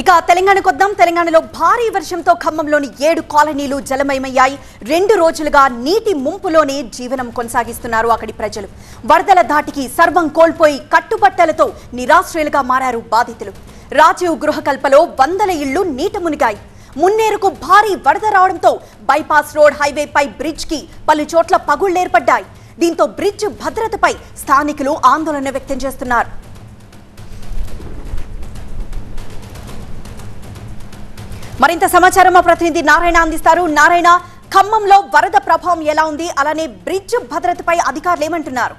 ఇక తెలంగాణకు వద్దాం తెలంగాణలో భారీ వర్షంతో ఖమ్మంలోని ఏడు కాలనీలు జలమయమయ్యాయి రెండు రోజులుగా నీటి ముంపులోనే జీవనం కొనసాగిస్తున్నారు అక్కడి ప్రజలు వరదల ధాటికి సర్వం కోల్పోయి కట్టుబట్టలతో నిరాశ్రయులుగా మారారు బాధితులు రాజీవ్ గృహకల్పలో వందల ఇళ్లు నీట మునిగాయి మున్నేరుకు భారీ వరద రావడంతో బైపాస్ రోడ్ హైవేపై బ్రిడ్జ్ కి పలు చోట్ల పగుళ్లేర్పడ్డాయి దీంతో బ్రిడ్జ్ భద్రతపై స్థానికులు ఆందోళన వ్యక్తం చేస్తున్నారు మరింత సమాచారం మా ప్రతినిధి నారాయణ అందిస్తారు నారాయణ ఖమ్మంలో వరద ప్రభావం ఎలా ఉంది అలానే బ్రిడ్జ్ భద్రతపై అధికారులు ఏమంటున్నారు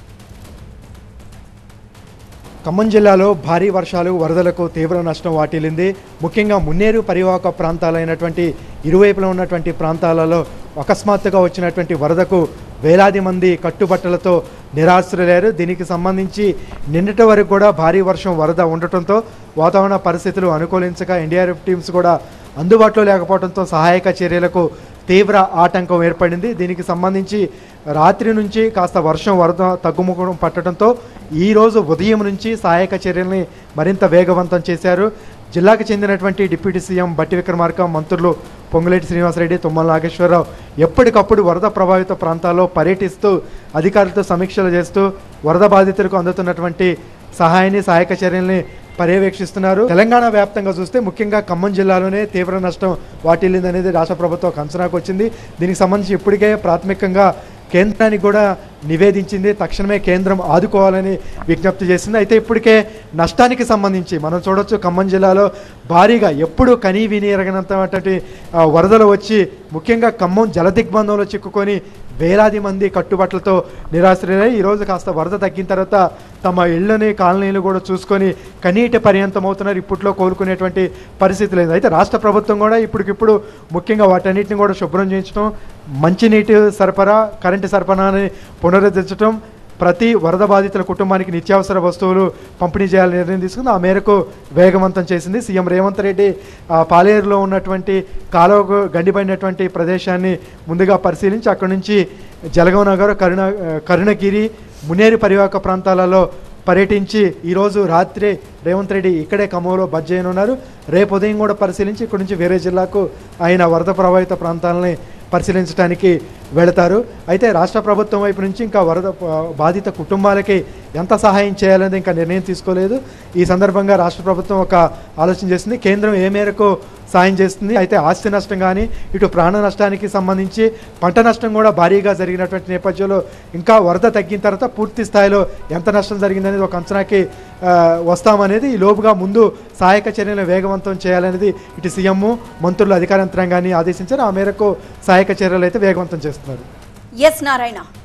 ఖమ్మం జిల్లాలో భారీ వర్షాలు వరదలకు తీవ్ర నష్టం వాటిల్లింది ముఖ్యంగా మున్నేరు పరివాహక ప్రాంతాలైనటువంటి ఇరువైపులా ఉన్నటువంటి ప్రాంతాలలో అకస్మాత్తుగా వచ్చినటువంటి వరదకు వేలాది మంది కట్టుబట్టలతో నిరాశ్రలేరు దీనికి సంబంధించి నిన్నటి వరకు కూడా భారీ వర్షం వరద ఉండటంతో వాతావరణ పరిస్థితులు అనుకూలించక ఎన్డీఆర్ఎఫ్ టీమ్స్ కూడా అందుబాటులో లేకపోవడంతో సహాయక చర్యలకు తీవ్ర ఆటంకం ఏర్పడింది దీనికి సంబంధించి రాత్రి నుంచి కాస్త వర్షం వరద తగ్గుముఖం పట్టడంతో ఈరోజు ఉదయం నుంచి సహాయక చర్యల్ని మరింత వేగవంతం చేశారు జిల్లాకు చెందినటువంటి డిప్యూటీ సీఎం బట్టి విక్రమార్క మంత్రులు పొంగులేటి శ్రీనివాసరెడ్డి తుమ్మల నాగేశ్వరరావు ఎప్పటికప్పుడు వరద ప్రభావిత ప్రాంతాల్లో పర్యటిస్తూ అధికారులతో సమీక్షలు చేస్తూ వరద బాధితులకు అందుతున్నటువంటి సహాయాన్ని సహాయక చర్యల్ని పర్యవేక్షిస్తున్నారు తెలంగాణ వ్యాప్తంగా చూస్తే ముఖ్యంగా ఖమ్మం జిల్లాలోనే తీవ్ర నష్టం వాటిల్లింది అనేది రాష్ట్ర ప్రభుత్వం ఒక అంచనాకు వచ్చింది దీనికి సంబంధించి ఇప్పటికే ప్రాథమికంగా కేంద్రానికి కూడా నివేదించింది తక్షణమే కేంద్రం ఆదుకోవాలని విజ్ఞప్తి చేసింది అయితే ఇప్పటికే నష్టానికి సంబంధించి మనం చూడొచ్చు ఖమ్మం జిల్లాలో భారీగా ఎప్పుడు కనీ విని ఎరగనంతటువంటి ఆ, వరదలు వచ్చి ముఖ్యంగా ఖమ్మం జలదిగ్బంధంలో చిక్కుకొని వేలాది మంది కట్టుబట్టలతో నిరాశ్రయులై ఈరోజు కాస్త వరద తగ్గిన తర్వాత తమ ఇళ్ళని కాలనీలు కూడా చూసుకొని కనీటి పర్యంతం అవుతున్నారు ఇప్పట్లో కోలుకునేటువంటి పరిస్థితి లేదు అయితే రాష్ట్ర ప్రభుత్వం కూడా ఇప్పటికిప్పుడు ముఖ్యంగా వాటన్నిటిని కూడా శుభ్రం చేయించడం మంచినీటి సరఫరా కరెంటు సరఫరాని పునరుద్ధరించడం ప్రతి వరద బాధితుల కుటుంబానికి నిత్యావసర వస్తువులు పంపిణీ చేయాలని నిర్ణయం తీసుకుంది ఆ మేరకు వేగవంతం చేసింది సీఎం రేవంత్ రెడ్డి ఆ, పాలేరులో ఉన్నటువంటి కాలువకు గండిపడినటువంటి ప్రదేశాన్ని ముందుగా పరిశీలించి అక్కడి నుంచి జలగం నగర్ కరుణ కరుణగిరి మునేరు పరివాహక ప్రాంతాలలో పర్యటించి ఈరోజు రాత్రి రేవంత్ రెడ్డి ఇక్కడే ఖమ్మంలో బజ్ చేయనున్నారు రేపు ఉదయం కూడా పరిశీలించి ఇక్కడి నుంచి వేరే జిల్లాకు ఆయన వరద ప్రభావిత ప్రాంతాలని పరిశీలించడానికి వెళతారు అయితే రాష్ట్ర ప్రభుత్వం వైపు నుంచి ఇంకా వరద ప- బాధిత కుటుంబాలకి ఎంత సహాయం చేయాలనేది ఇంకా నిర్ణయం తీసుకోలేదు ఈ సందర్భంగా రాష్ట్ర ప్రభుత్వం ఒక ఆలోచన చేసింది కేంద్రం ఏ మేరకు సాయం చేస్తుంది అయితే ఆస్తి నష్టం కానీ ఇటు ప్రాణ నష్టానికి సంబంధించి పంట నష్టం కూడా భారీగా జరిగినటువంటి నేపథ్యంలో ఇంకా వరద తగ్గిన తర్వాత పూర్తి స్థాయిలో ఎంత నష్టం జరిగిందనేది ఒక అంచనాకి ఆ, వస్తామనేది ఈ లోపుగా ముందు సహాయక చర్యలను వేగవంతం చేయాలనేది ఇటు సీఎం మంత్రులు అధికార యంత్రాంగాన్ని ఆదేశించారు ఆ మేరకు సహాయక చర్యలు అయితే వేగవంతం చేస్తున్నారు ఎస్ నారాయణ